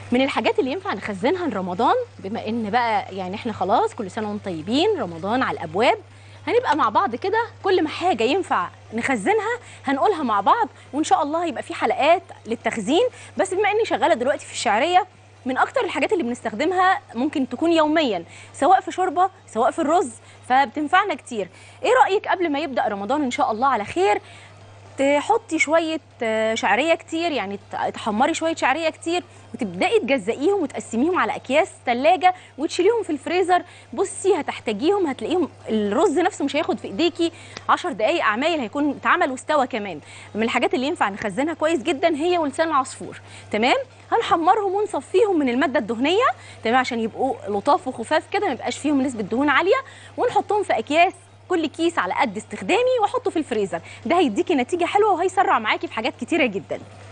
من الحاجات اللي ينفع نخزنها لرمضان بما ان بقى يعني احنا خلاص كل سنه وانتم طيبين رمضان على الابواب هنبقى مع بعض كده كل ما حاجه ينفع نخزنها هنقولها مع بعض وان شاء الله يبقى في حلقات للتخزين بس بما اني شغاله دلوقتي في الشعريه من اكتر الحاجات اللي بنستخدمها ممكن تكون يوميا سواء في شوربه سواء في الرز فبتنفعنا كتير ايه رايك قبل ما يبدا رمضان ان شاء الله على خير تحطي شويه آه، شعريه كتير يعني ت- تحمري شويه شعريه كتير وتبداي تجزئيهم وتقسميهم على اكياس ثلاجه وتشيليهم في الفريزر بصي هتحتاجيهم هتلاقيهم الرز نفسه مش هياخد في ايديكي 10 دقائق عمايل هيكون اتعمل واستوى كمان من الحاجات اللي ينفع نخزنها كويس جدا هي ولسان العصفور تمام هنحمرهم ونصفيهم من الماده الدهنيه تمام عشان يبقوا لطاف وخفاف كده ما يبقاش فيهم نسبه دهون عاليه ونحطهم في اكياس كل كيس على قد استخدامي واحطه في الفريزر ده هيديكي نتيجه حلوه وهيسرع معاكي في حاجات كتيره جدا